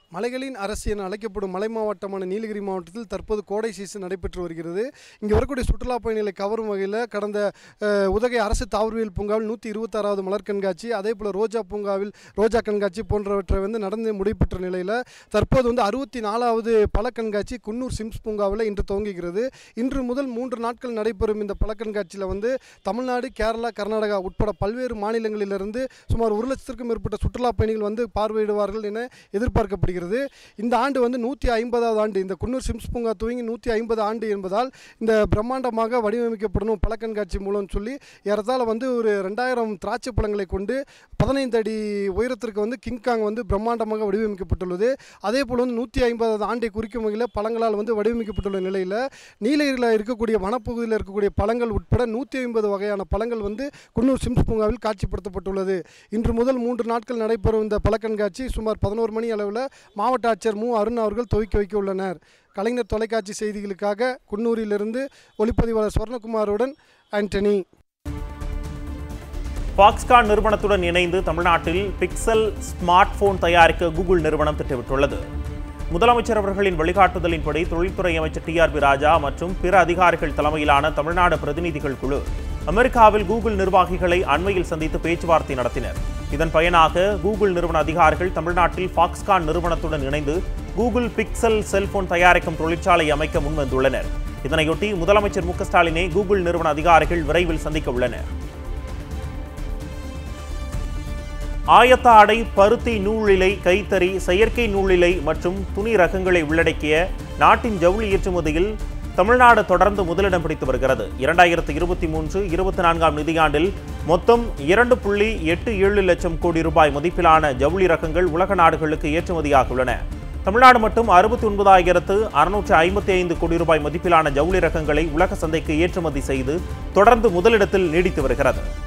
மலைகளின் அரசு என அழைக்கப்படும் மலை மாவட்டமான நீலகிரி மாவட்டத்தில் தற்போது கோடை சீசன் நடைபெற்று வருகிறது இங்கே வரக்கூடிய சுற்றுலா பயணிகளை கவரும் வகையில் கடந்த அஹ், உதகை அரசு தாவரவியல் பூங்காவில் நூற்றி இருபத்தாறாவது மலர் கண்காட்சி அதே போல் ரோஜா பூங்காவில் ரோஜா கண்காட்சி போன்றவற்றை வந்து நடந்து முடிப்பெற்ற நிலையில் தற்போது வந்து அறுபத்தி நாலாவது பழ கண்காட்சி குன்னூர் சிம்ஸ் பூங்காவில் இன்று துவங்குகிறது இன்று முதல் மூன்று நாட்கள் நடைபெறும் இந்த பழ கண்காட்சியில் வந்து தமிழ்நாடு கேரளா கர்நாடகா உட்பட பல்வேறு மாநிலங்களிலிருந்து சுமார் ஒரு லட்சத்திற்கும் மேற்பட்ட சுற்றுலா பயணிகள் வந்து பார்வையிடுவார்கள் என எதிர்பார்க்கப்படுகிறது இந்த ஆண்டு வந்து நூற்றி ஐம்பதாவது ஆண்டு இந்த குன்னூர் சிம்ஸ் பூங்கா துவங்கி நூற்றி ஐம்பது ஆண்டு என்பதால் இந்த பிரம்மாண்டமாக வடிவமைக்கப்படணும் பழ கண்காட்சி மூலம் சொல்லி ஏறத்தாழ வந்து ஒரு ரெண்டாயிரம் திராட்சை பழங்களை கொண்டு பதினைந்து அடி உயரத்திற்கு வந்து கிங்காங் வந்து பிரம்மாண்டமாக வடிவமைக்கப்பட்டுள்ளது அதே போல் வந்து நூற்றி ஐம்பதாவது ஆண்டை குறிக்கும் வகையில் பழங்களால் வந்து வடிவமைக்கப்பட்டுள்ள நிலையில் நீலகிரியில் இருக்கக்கூடிய வனப்பகுதியில் இருக்கக்கூடிய பழங்கள் உட்பட நூற்றி ஐம்பது வகையான பழங்கள் வந்து குன்னூர் சிம்ஸ் பூங்காவில் காட்சிப்படுத்தப்பட்டுள்ளது இன்று முதல் மூன்று நாட்கள் நடைபெறும் இந்த பழ கண்காட்சி சுமார் பதினோரு மணி அளவில் மாவட்ட ஆட்சியர் மு அருண் அவர்கள் துவக்கி வைக்க உள்ளனர் கலைஞர் தொலைக்காட்சி செய்திகளுக்காக குன்னூரிலிருந்து ஒளிப்பதிவாளர் ஸ்வர்ணகுமாருடன் ஆண்டனி ஃபாக்ஸ்கான் நிறுவனத்துடன் இணைந்து தமிழ்நாட்டில் பிக்சல் ஸ்மார்ட் போன் தயாரிக்க கூகுள் நிறுவனம் திட்டமிட்டுள்ளது முதலமைச்சர் அவர்களின் வழிகாட்டுதலின்படி தொழில்துறை அமைச்சர் டி ஆர் பி ராஜா மற்றும் பிற அதிகாரிகள் தலைமையிலான தமிழ்நாடு பிரதிநிதிகள் குழு அமெரிக்காவில் கூகுள் நிர்வாகிகளை அண்மையில் சந்தித்து பேச்சுவார்த்தை நடத்தினர் இதன் பயனாக கூகுள் நிறுவன அதிகாரிகள் தமிழ்நாட்டில் ஃபாக்ஸ்கான் நிறுவனத்துடன் இணைந்து கூகுள் பிக்சல் செல்போன் தயாரிக்கும் தொழிற்சாலை அமைக்க முன்வந்துள்ளனர் இதனையொட்டி முதலமைச்சர் மு க ஸ்டாலினை கூகுள் நிறுவன அதிகாரிகள் விரைவில் சந்திக்க உள்ளனர் ஆயத்த ஆடை பருத்தி நூலிலை கைத்தறி செயற்கை நூலிலை மற்றும் துணி ரகங்களை உள்ளடக்கிய நாட்டின் ஜவுளி ஏற்றுமதியில் தமிழ்நாடு தொடர்ந்து முதலிடம் பிடித்து வருகிறது இரண்டாயிரத்து இருபத்தி மூன்று இருபத்தி நான்காம் நிதியாண்டில் மொத்தம் இரண்டு புள்ளி எட்டு ஏழு லட்சம் கோடி ரூபாய் மதிப்பிலான ஜவுளி ரகங்கள் உலக நாடுகளுக்கு ஏற்றுமதியாக உள்ளன தமிழ்நாடு மட்டும் அறுபத்தி ஒன்பதாயிரத்து அறுநூற்று ஐம்பத்தி ஐந்து கோடி ரூபாய் மதிப்பிலான ஜவுளி ரகங்களை உலக சந்தைக்கு ஏற்றுமதி செய்து தொடர்ந்து முதலிடத்தில் நீடித்து வருகிறது